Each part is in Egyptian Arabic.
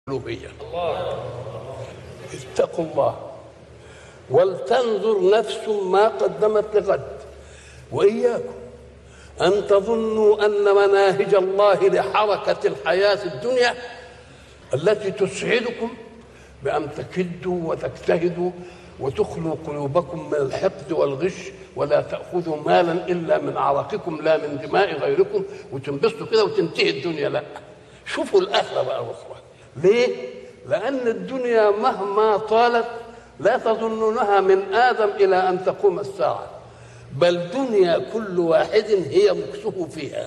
الألوهية اتقوا الله ولتنظر نفس ما قدمت لغد وإياكم أن تظنوا أن مناهج الله لحركة الحياة الدنيا التي تسعدكم بأن تكدوا وتجتهدوا وتخلوا قلوبكم من الحقد والغش ولا تأخذوا مالا إلا من عرقكم لا من دماء غيركم وتنبسطوا كده وتنتهي الدنيا لا شوفوا الآخرة بقى أخرى ليه؟ لأن الدنيا مهما طالت لا تظنونها من آدم إلى أن تقوم الساعة بل دنيا كل واحد هي مكسه فيها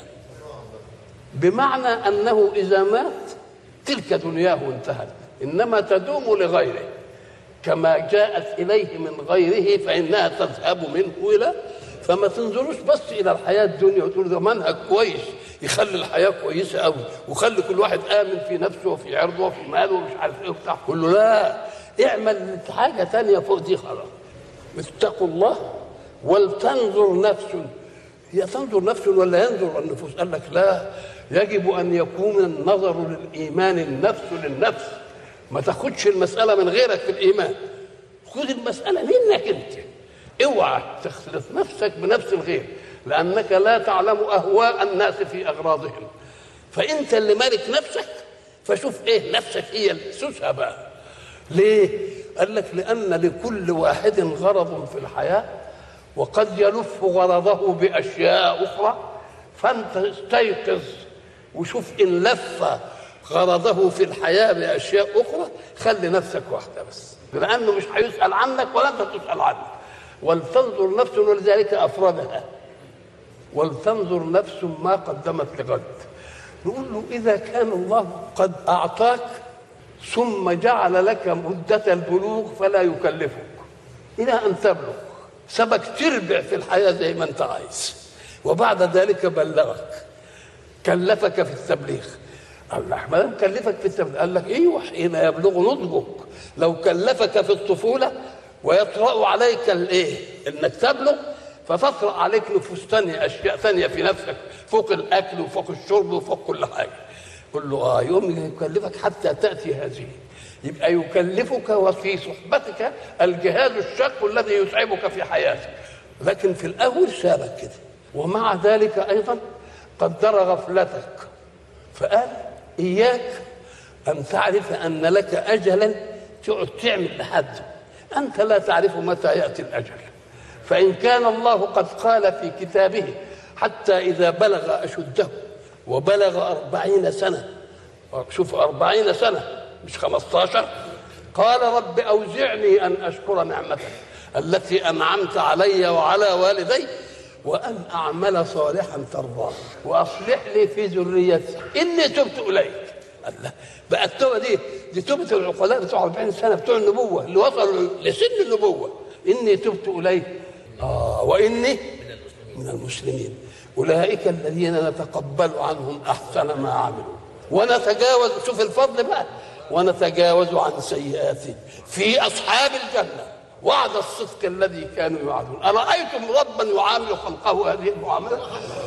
بمعنى أنه إذا مات تلك دنياه انتهت إنما تدوم لغيره كما جاءت إليه من غيره فإنها تذهب منه إلى فما تنظروش بس إلى الحياة الدنيا وتقول ده منهج كويس يخلي الحياة كويسة قوي وخلي كل واحد آمن في نفسه وفي عرضه وفي ماله ومش عارف إيه وبتاع كله لا اعمل حاجة تانية فوق دي خلاص اتقوا الله ولتنظر نفس هي تنظر نفس ولا ينظر النفوس قال لك لا يجب أن يكون النظر للإيمان النفس للنفس ما تاخدش المسألة من غيرك في الإيمان خذ المسألة منك أنت اوعى تخلط نفسك بنفس الغير لأنك لا تعلم أهواء الناس في أغراضهم فأنت اللي مالك نفسك فشوف إيه نفسك هي السوسها بقى ليه؟ قال لك لأن لكل واحد غرض في الحياة وقد يلف غرضه بأشياء أخرى فأنت استيقظ وشوف إن لف غرضه في الحياة بأشياء أخرى خلي نفسك واحدة بس لأنه مش هيسأل عنك ولا أنت تسأل عنه ولتنظر نفس ولذلك أفردها ولتنظر نفس ما قدمت لغد نقول له إذا كان الله قد أعطاك ثم جعل لك مدة البلوغ فلا يكلفك إلى أن تبلغ سبك تربع في الحياة زي ما أنت عايز وبعد ذلك بلغك كلفك في التبليغ الله ما دام كلفك في التبليغ قال لك ايوه حين يبلغ نضجك لو كلفك في الطفوله ويطرا عليك الايه انك تبلغ فتطرا عليك نفوس ثانيه اشياء ثانيه في نفسك فوق الاكل وفوق الشرب وفوق كل حاجه قل له اه يوم يكلفك حتى تاتي هذه يبقى يكلفك وفي صحبتك الجهاز الشاق الذي يتعبك في حياتك لكن في الاول سابك كده ومع ذلك ايضا قدر غفلتك فقال إياك أن تعرف أن لك أجلا تقعد تعمل لحد أنت لا تعرف متى يأتي الأجل فإن كان الله قد قال في كتابه حتى إذا بلغ أشده وبلغ أربعين سنة شوف أربعين سنة مش خمستاشر قال رب أوزعني أن أشكر نعمتك التي أنعمت علي وعلى والدي وأن أعمل صالحا ترضاه وأصلح لي في ذريتي إني تبت إليك الله بقى التوبة دي دي توبة العقلاء بتوع 40 سنة بتوع النبوة اللي وصلوا لسن النبوة إني تبت إليك آه وإني من المسلمين أولئك الذين نتقبل عنهم أحسن ما عملوا ونتجاوز شوف الفضل بقى ونتجاوز عن سيئاتهم في أصحاب الجنة وعد الصدق الذي كانوا يوعدون أرأيتم ربا يعامل خلقه هذه المعاملة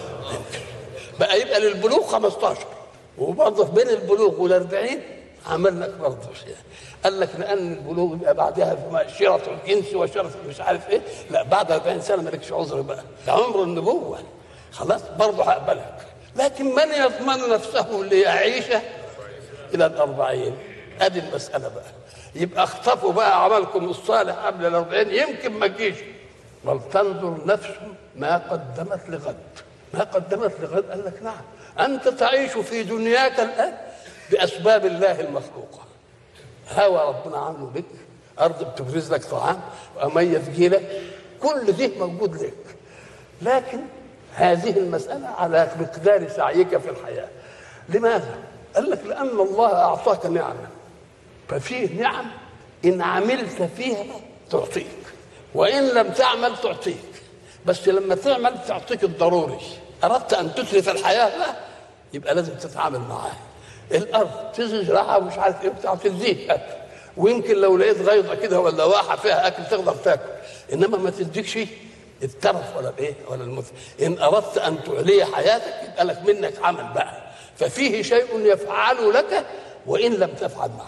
بقى يبقى للبلوغ 15 وبرضه بين البلوغ والأربعين عمل لك برضه شيء قال لك لأن البلوغ يبقى بعدها شرط الجنس وشرط مش عارف إيه لا بعد 40 سنة مالكش عذر بقى ده عمر النبوة خلاص برضه هقبلك لكن من يضمن نفسه ليعيش إلى الأربعين ادي المسألة بقى يبقى اخطفوا بقى عملكم الصالح قبل الأربعين يمكن ما تجيش ولتنظر نفس ما قدمت لغد ما قدمت لغد قال لك نعم أنت تعيش في دنياك الآن بأسباب الله المخلوقة هوى ربنا عامله لك أرض بتبرز لك طعام وأمية تجيلك كل ده موجود لك لكن هذه المسألة على مقدار سعيك في الحياة لماذا؟ قال لك لأن الله أعطاك نعمة ففيه نعم إن عملت فيها تعطيك وإن لم تعمل تعطيك بس لما تعمل تعطيك الضروري أردت أن تتلف الحياة لا يبقى لازم تتعامل معاها الأرض تزرعها ومش عارف إيه بتاع تديك أكل ويمكن لو لقيت غيضة كده ولا واحة فيها أكل تقدر تاكل إنما ما تديكش الترف ولا الايه ولا المثل ان اردت ان تعلي حياتك يبقى لك منك عمل بقى ففيه شيء يفعل لك وإن لم تفعل معه